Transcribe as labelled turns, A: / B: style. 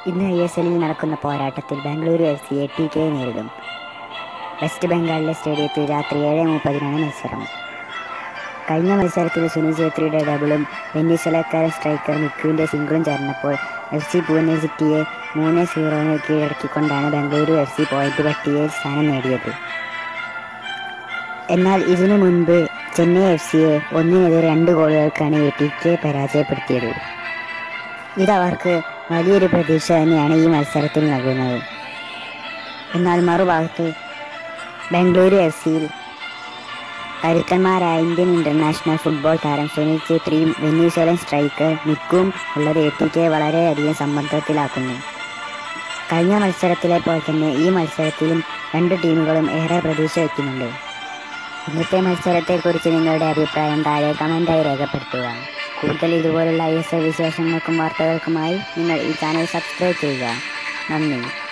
A: ഇന്ന് I S എല്ലിൽ നടക്കുന്ന പോരാട്ടത്തിൽ Bengaluru F C A T K നേരിടും വെസ്റ്റ് ബംഗാളിലെ സ്റ്റേഡിയത്തിൽ രാത്രി ഏഴ് മുപ്പതിനാണ് മത്സരം കഴിഞ്ഞ മത്സരത്തിൽ സുനിൽ ഛേത്രിയുടെ ഡബിളും വെന്നിസലക്കാരൻ സ്ട്രൈക്കർ മിക്കുവിൻ്റെ സിംഗിളും ചേർന്നപ്പോൾ എഫ് സി പൂനെ സിറ്റിയെ മൂന്ന് സീറോന് കീഴടക്കിക്കൊണ്ടാണ് ബാംഗ്ലൂരു എഫ് സി പോയിന്റ് പട്ടികയിൽ സ്ഥാനം നേടിയത് എന്നാൽ ഇതിനു മുൻപ് ചെന്നൈ എഫ് സിയെ ഒന്നിനെതിരെ രണ്ട് ഗോളുകൾക്കാണ് എ ടി കെ പരാജയപ്പെടുത്തിയത് ഇതവർക്ക് വലിയൊരു പ്രതീക്ഷ തന്നെയാണ് ഈ മത്സരത്തിൽ നൽകുന്നത് എന്നാൽ മറുഭാഗത്ത് ബാംഗ്ലൂരു എഫ് സിയിൽ കരുത്തന്മാരായ ഇന്ത്യൻ ഇന്റർനാഷണൽ ഫുട്ബോൾ താരം സുനിൽ ഛേത്രിയും വെനീസ്വലൻ സ്ട്രൈക്കർ നിക്കും ഉള്ളത് എ ടി കെ വളരെയധികം സമ്മർദ്ദത്തിലാക്കുന്നു കഴിഞ്ഞ മത്സരത്തിലെ പോലെ തന്നെ ഈ മത്സരത്തിലും രണ്ട് ടീമുകളും ഏറെ പ്രതീക്ഷ വയ്ക്കുന്നുണ്ട് ഇന്നത്തെ മത്സരത്തെക്കുറിച്ച് നിങ്ങളുടെ അഭിപ്രായം താഴെ കമൻറ്റായി രേഖപ്പെടുത്തുക കൂടുതൽ ഇതുപോലുള്ള ഐ എസ് എൽ വിശേഷങ്ങൾക്കും വാർത്തകൾക്കുമായി നിങ്ങൾ ഈ ചാനൽ സബ്സ്ക്രൈബ് ചെയ്യുക നന്ദി